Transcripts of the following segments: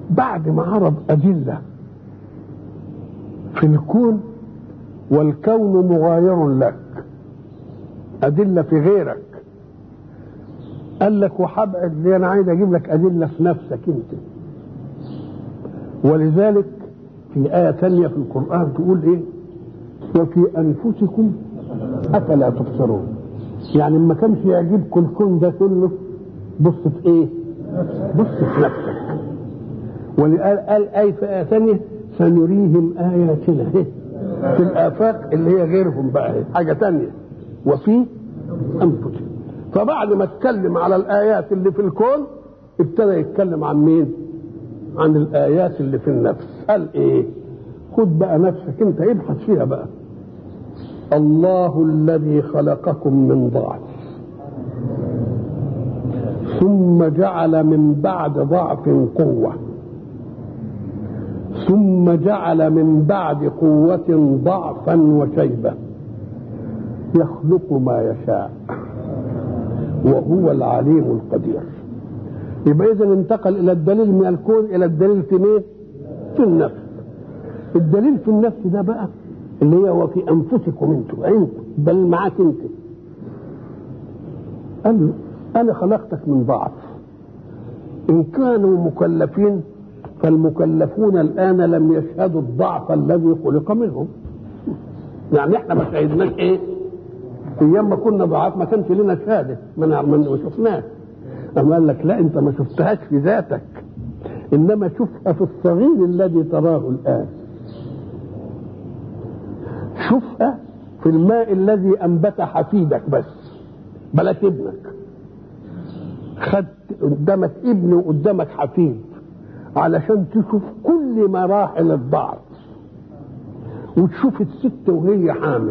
بعد ما عرض أدلة في الكون والكون مغاير لك أدلة في غيرك قال لك وحبعد لي أنا عايز أجيب لك أدلة في نفسك أنت ولذلك في آية ثانية في القرآن تقول إيه وفي أنفسكم أفلا تبصرون يعني ما كانش يعجبكم الكون ده كله بص في إيه بص في نفسك ولقال قال آية في آية ثانية سنريهم آياتنا في الآفاق اللي هي غيرهم بقى حاجة ثانية وفي أنفسهم فبعد ما اتكلم على الآيات اللي في الكون ابتدى يتكلم عن مين؟ عن الآيات اللي في النفس قال إيه؟ خد بقى نفسك أنت ابحث فيها بقى الله الذي خلقكم من ضعف ثم جعل من بعد ضعف قوة ثم جعل من بعد قوة ضعفا وشيبة يخلق ما يشاء وهو العليم القدير يبقى إذا انتقل إلى الدليل من الكون إلى الدليل في مين؟ في النفس الدليل في النفس ده بقى اللي هي وفي أنفسكم أنتم أنت بل معاك أنت قال له أنا خلقتك من ضعف إن كانوا مكلفين فالمكلفون الآن لم يشهدوا الضعف الذي خلق منهم يعني احنا ما شهدناش ايه ايام ما كنا ضعاف ما كانش لنا شهاده ما ما شفناش اما قال لك لا انت ما شفتهاش في ذاتك انما شوفها في الصغير الذي تراه الان شوفها في الماء الذي انبت حفيدك بس بلاش ابنك خدت قدامك ابن وقدامك حفيد علشان تشوف كل مراحل الضعف وتشوف الست وهي حامل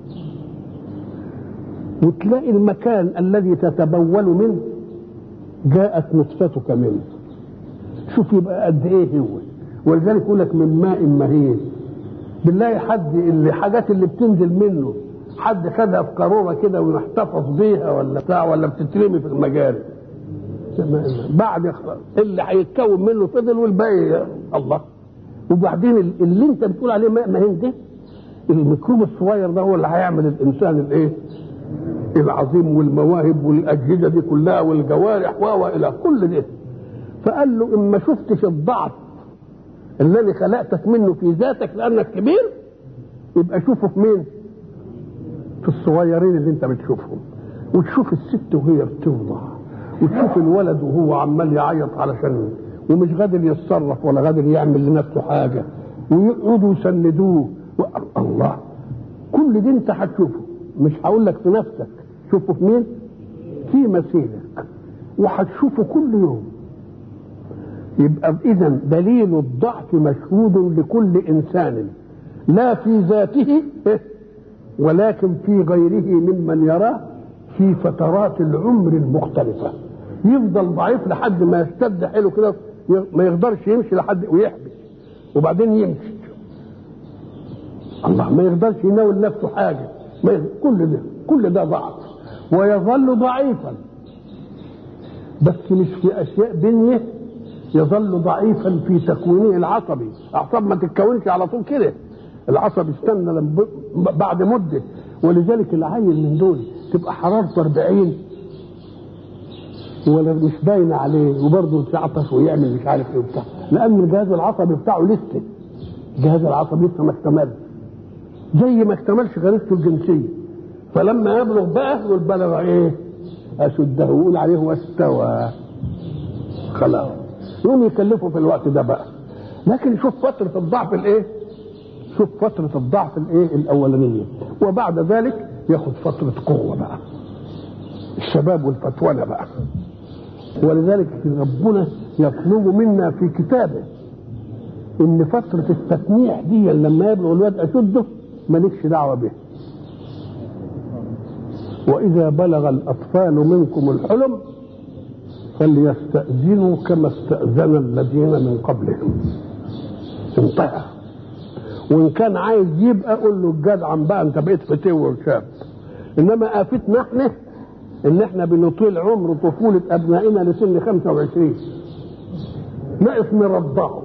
وتلاقي المكان الذي تتبول منه جاءت نطفتك منه شوف يبقى قد ايه هو ولذلك يقول لك من ماء مهين بالله حد اللي حاجات اللي بتنزل منه حد خدها في قاروره كده ويحتفظ بيها ولا بتاع ولا بتترمي في المجاري بعد اللي هيتكون منه فضل والباقي الله وبعدين اللي انت بتقول عليه ماء مهين ده الميكروب الصغير ده هو اللي هيعمل الانسان الايه العظيم والمواهب والاجهزه دي كلها والجوارح والى كل ده فقال له ان ما شفتش الضعف الذي خلقتك منه في ذاتك لانك كبير يبقى شوفه في مين في الصغيرين اللي انت بتشوفهم وتشوف الست وهي بتوضع وتشوف الولد وهو عمال يعيط علشان ومش قادر يتصرف ولا قادر يعمل لنفسه حاجه ويقعدوا يسندوه و... الله كل دي انت هتشوفه مش هقول لك في نفسك شوفه في مين؟ في مثيلك وهتشوفه كل يوم يبقى اذا دليل الضعف مشهود لكل انسان لا في ذاته ولكن في غيره ممن يراه في فترات العمر المختلفه يفضل ضعيف لحد ما يشتد حيله كده ما يقدرش يمشي لحد ويحبس وبعدين يمشي الله ما يقدرش يناول نفسه حاجه ما يقدر. كل ده كل ده ضعف ويظل ضعيفا بس مش في اشياء بنيه يظل ضعيفا في تكوينه العصبي اعصاب ما تتكونش على طول كده العصب يستنى لما بعد مده ولذلك العيل من دول تبقى حرارته 40 ولا مش باينه عليه وبرضه يتعطش ويعمل مش عارف ايه وبتاع لان الجهاز العصبي بتاعه لسه الجهاز العصبي لسه ما اكتملش زي ما اكتملش غريزته الجنسيه فلما يبلغ بقى يقول بلغ ايه؟ اشده ويقول عليه واستوى خلاص يقوم يكلفه في الوقت ده بقى لكن شوف فترة الضعف الايه؟ شوف فترة الضعف الايه؟ الأولانية وبعد ذلك ياخد فترة قوة بقى الشباب والفتونة بقى ولذلك ربنا يطلب منا في كتابه ان فترة التسميح دي لما يبلغ الواد اشده مالكش دعوة به وإذا بلغ الأطفال منكم الحلم فليستأذنوا كما استأذن الذين من قبلهم انتهى وإن كان عايز يبقى قول له الجدع بقى أنت بقيت فتوة وشاب إنما آفتنا إحنا إن إحنا بنطيل عمر طفولة أبنائنا لسن 25 ناقص نرضعه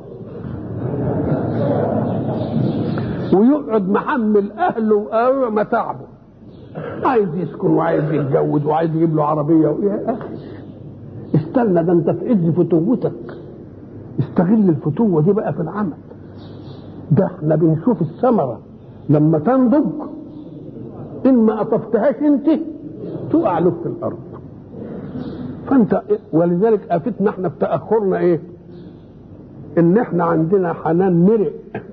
ويقعد محمل اهله وأهله متاعبه عايز يسكن وعايز يتجوز وعايز يجيب له عربيه يا اخي استنى ده انت في عز فتوتك استغل الفتوه دي بقى في العمل ده احنا بنشوف الثمره لما تنضج ان ما قطفتهاش انت تقع لك في الارض فانت ولذلك افتنا احنا في تاخرنا ايه ان احنا عندنا حنان مرق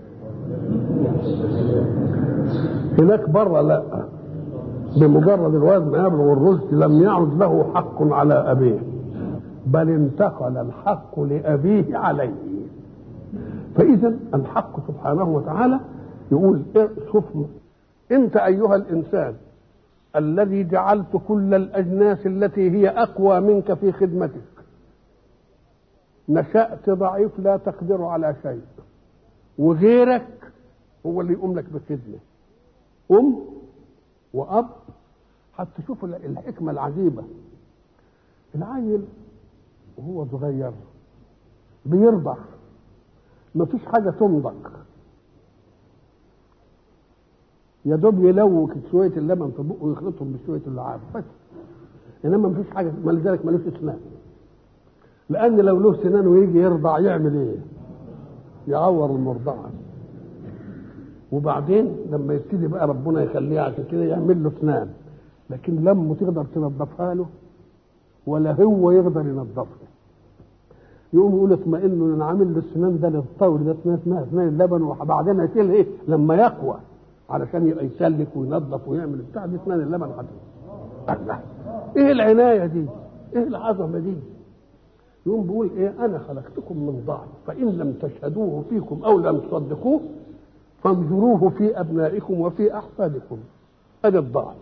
هناك بره لا بمجرد الوزن ما يبلغ الرشد لم يعد له حق على ابيه بل انتقل الحق لابيه عليه فاذا الحق سبحانه وتعالى يقول إيه شوف انت ايها الانسان الذي جعلت كل الاجناس التي هي اقوى منك في خدمتك نشأت ضعيف لا تقدر على شيء وغيرك هو اللي يقوم لك بخدمه ام واب حتى شوف الحكمه العجيبه العيل وهو صغير بيرضع مفيش حاجه تمضغ يا دوب يلوك شويه اللبن في بقه ويخلطهم بشويه اللعاب بس انما مفيش حاجه ما لذلك ملوش اسنان لان لو له سنان ويجي يرضع يعمل ايه؟ يعور المرضعه وبعدين لما يبتدي بقى ربنا يخليه عشان كده يعمل له اسنان لكن لما تقدر تنظفها له ولا هو يقدر ينظفها يقوم يقول اطمئنوا انا عامل له السنان ده للطور ده اسمها اسمها اسنان اللبن وبعدين هيشيل ايه لما يقوى علشان يبقى يسلك وينظف ويعمل بتاع دي اسنان اللبن الله ايه العنايه دي؟ ايه العظمه دي؟ يقوم بيقول ايه انا خلقتكم من ضعف فان لم تشهدوه فيكم او لم تصدقوه فانظروه في ابنائكم وفي احفادكم هذا الضعف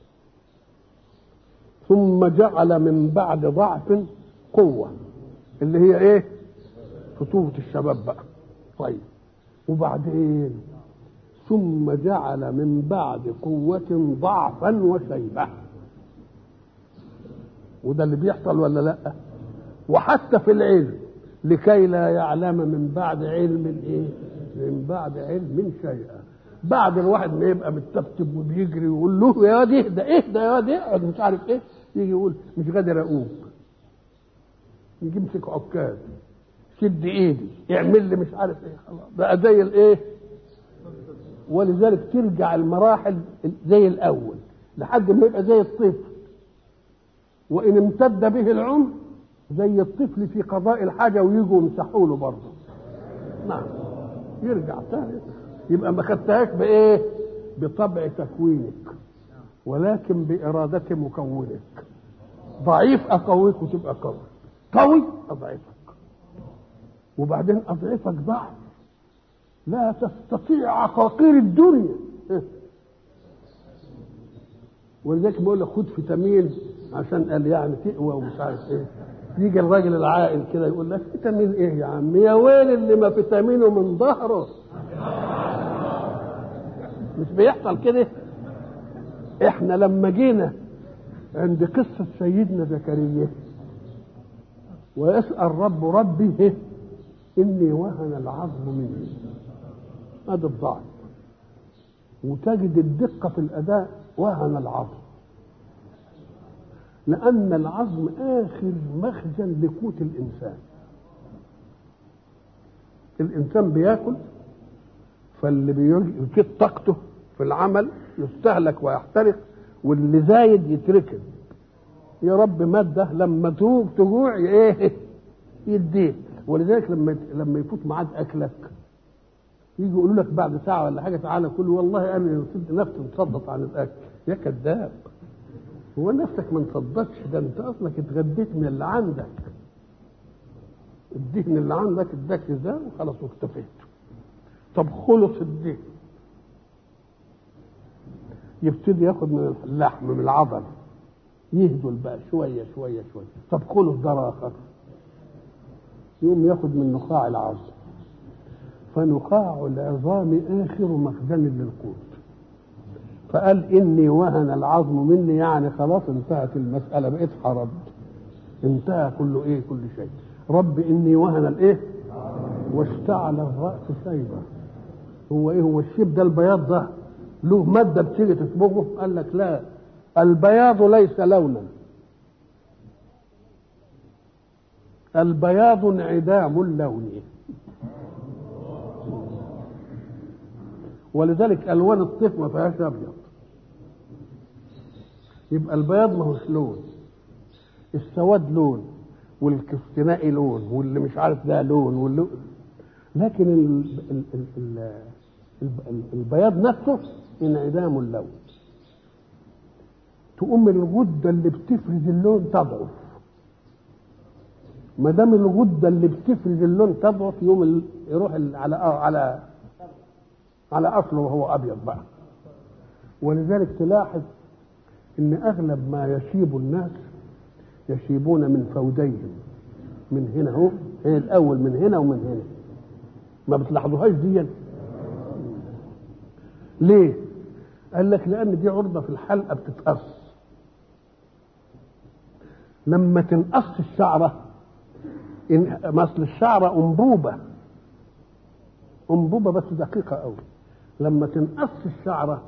ثم جعل من بعد ضعف قوه اللي هي ايه فتوة الشباب بقى طيب وبعدين ثم جعل من بعد قوة ضعفا وشيبة وده اللي بيحصل ولا لا وحتى في العلم لكي لا يعلم من بعد علم ايه من بعد علم شيئا بعد الواحد ما يبقى متبتب وبيجري ويقول له يا دي اهدى اهدى يا دي اقعد مش عارف ايه يجي يقول مش قادر اقوم يجي يمسك عكاز شد ايدي يعمل لي مش عارف ايه خلاص بقى زي الايه ولذلك ترجع المراحل زي الاول لحد ما يبقى زي الطفل وان امتد به العمر زي الطفل في قضاء الحاجه ويجوا يمسحوا له برضه نعم يرجع تاني يبقى ما خدتهاش بايه بطبع تكوينك ولكن بإرادة مكونك ضعيف أقويك وتبقى قوي قوي أضعفك وبعدين أضعفك ضعف لا تستطيع عقاقير الدنيا ولذلك بقول لك خد فيتامين عشان قال يعني تقوى ومش عارف ايه يجي الراجل العاقل كده يقول لك فيتامين ايه يا عم يا ويل اللي ما فيتامينه من ظهره مش بيحصل كده احنا لما جينا عند قصة سيدنا زكريا ويسأل رب ربي إيه؟ إني وهن العظم مني هذا الضعف وتجد الدقة في الأداء وهن العظم لأن العظم آخر مخزن لقوت الإنسان الإنسان بياكل فاللي بيجد طاقته في العمل يستهلك ويحترق واللي زايد يتركن يا رب مادة لما تروح تجوع ايه يديك ولذلك لما لما يفوت ميعاد اكلك يجي يقولوا لك بعد ساعه ولا حاجه تعالى كل والله انا نفسي مصدق عن الاكل يا كذاب هو نفسك ما انصدقش ده انت اصلك اتغديت من اللي عندك الدهن اللي عندك اداك ده وخلاص واكتفيت طب خلص الدهن يبتدي ياخد من اللحم من العضل يهدل بقى شويه شويه شويه طب خلص ده اخر يقوم ياخد من نخاع العظم فنخاع العظام اخر مخزن للقوت فقال اني وهن العظم مني يعني خلاص انتهت المساله بقيت حرب انتهى كل ايه كل شيء رب اني وهن الايه واشتعل الراس شيبه هو ايه هو الشيب ده البياض ده له ماده بتيجي تصبغه قال لك لا البياض ليس لونا البياض انعدام اللون ولذلك الوان الطيف ما فيهاش ابيض يبقى البياض ما هوش لون السواد لون والكستنائي لون واللي مش عارف ده لون واللي لكن ال ال ال ال ال البياض نفسه انعدام اللون تقوم الغده اللي بتفرز اللون تضعف ما دام الغده اللي بتفرز اللون تضعف يوم يروح على على على اصله وهو ابيض بقى ولذلك تلاحظ ان اغلب ما يشيب الناس يشيبون من فوديهم من هنا اهو هي الاول من هنا ومن هنا ما بتلاحظوهاش دي ليه قال لك لان دي عرضه في الحلقه بتتقص لما تنقص الشعره إن مثل الشعره انبوبه انبوبه بس دقيقه قوي لما تنقص الشعره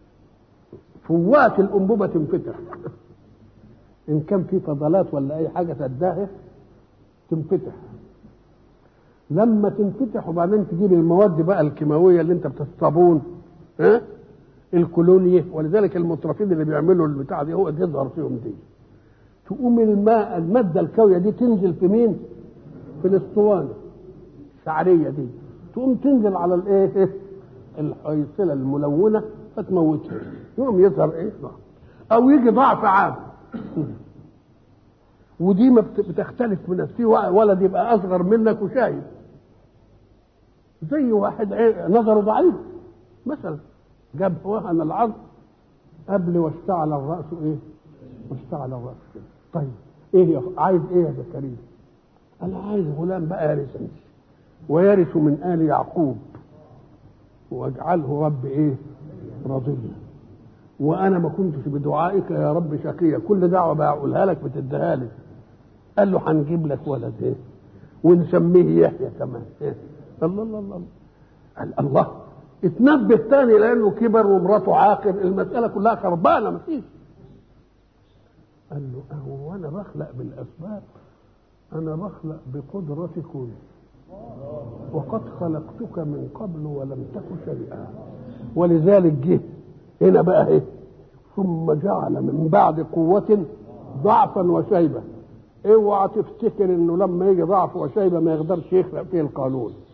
فوات الانبوبه تنفتح ان كان في فضلات ولا اي حاجه تداها تنفتح لما تنفتح وبعدين تجيب المواد بقى الكيماويه اللي انت بتصابون ها الكولونيه ولذلك المترفين اللي بيعملوا البتاع دي هو تظهر فيهم دي تقوم الماء الماده الكاويه دي تنزل في مين؟ في الاسطوانه الشعريه دي تقوم تنزل على الايه؟ الحيصله الملونه فتموتها يقوم يظهر ايه؟ او يجي ضعف عام ودي ما بتختلف من في ولد يبقى اصغر منك وشايف زي واحد نظره ضعيف مثلا جاب وهن العظم قبل واشتعل الراس ايه؟ واشتعل الراس كده طيب ايه يا عايز ايه يا زكريا؟ قال عايز غلام بقى يرثني ويرث من ال يعقوب واجعله رب ايه؟ رضيا وانا ما كنتش بدعائك يا رب شقيا كل دعوه بقولها لك بتديها لي قال له هنجيب لك ولد ايه ونسميه يحيى كمان إيه؟ الله الله الله قال الله اتنبه تاني لانه كبر ومراته عاقر المساله كلها خربانه مفيش قال له هو انا بخلق بالاسباب انا بخلق بقدرتكم وقد خلقتك من قبل ولم تك شيئا ولذلك جه هنا بقى ايه ثم جعل من بعد قوة ضعفا وشيبة اوعى تفتكر انه لما يجي ضعف وشيبة ما يقدرش يخلق فيه القانون